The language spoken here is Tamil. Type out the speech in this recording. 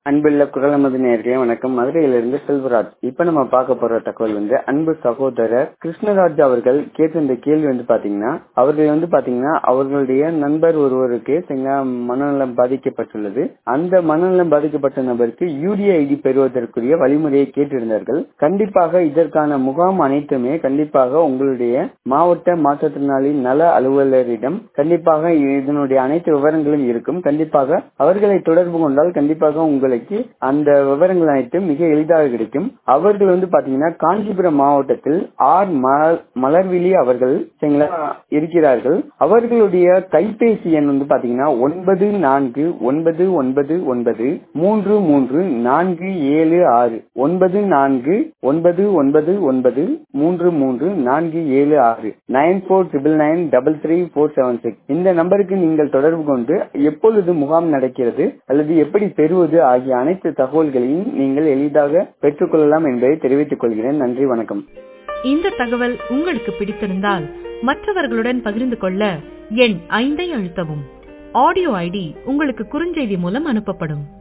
அன்புள்ள குரலமது நேர்களே வணக்கம் மதுரையிலிருந்து செல்வராஜ் இப்ப நம்ம பார்க்க போற தகவல் வந்து அன்பு சகோதரர் கிருஷ்ணராஜ் அவர்கள் கேட்டிருந்த கேள்வி வந்து பாத்தீங்கன்னா அவர்கள் வந்து பாத்தீங்கன்னா அவர்களுடைய நண்பர் ஒருவருக்கு சரிங்களா, மனநலம் பாதிக்கப்பட்டுள்ளது அந்த மனநலம் பாதிக்கப்பட்ட நபருக்கு யூரியா ஐடி பெறுவதற்குரிய வழிமுறையை கேட்டிருந்தார்கள் கண்டிப்பாக இதற்கான முகாம் அனைத்துமே கண்டிப்பாக உங்களுடைய மாவட்ட மாற்றுத்திறனாளி நல அலுவலரிடம் கண்டிப்பாக இதனுடைய அனைத்து விவரங்களும் இருக்கும் கண்டிப்பாக அவர்களை தொடர்பு கொண்டால் கண்டிப்பாக உங்களுக்கு அந்த விவரங்கள் அனைத்தும் மிக எளிதாக கிடைக்கும் அவர்கள் வந்து பாத்தீங்கன்னா காஞ்சிபுரம் மாவட்டத்தில் ஆர் மலர்- மலர்விழி அவர்கள் சரிங்களா இருக்கிறார்கள் அவர்களுடைய கைபேசி எண் வந்து பாத்தீங்கன்னா ஒன்பது நான்கு ஒன்பது ஒன்பது ஒன்பது மூன்று மூன்று நான்கு ஏழு ஆறு ஒன்பது நான்கு ஒன்பது ஒன்பது ஒன்பது மூன்று மூன்று நான்கு ஏழு ஆறு nine four triple nine double three four seven six இந்த நம்பருக்கு நீங்கள் தொடர்பு கொண்டு எப்பொழுது முகாம் நடக்கிறது அல்லது எப்படி பெறுவது ஆகிய அனைத்து தகவல்களையும் நீங்கள் எளிதாக பெற்றுக்கொள்ளலாம் என்பதை தெரிவித்துக் கொள்கிறேன் நன்றி வணக்கம் இந்த தகவல் உங்களுக்கு பிடித்திருந்தால் மற்றவர்களுடன் பகிர்ந்து கொள்ள எண் ஐந்தை அழுத்தவும் ஆடியோ ஐடி உங்களுக்கு குறுஞ்செய்தி மூலம் அனுப்பப்படும்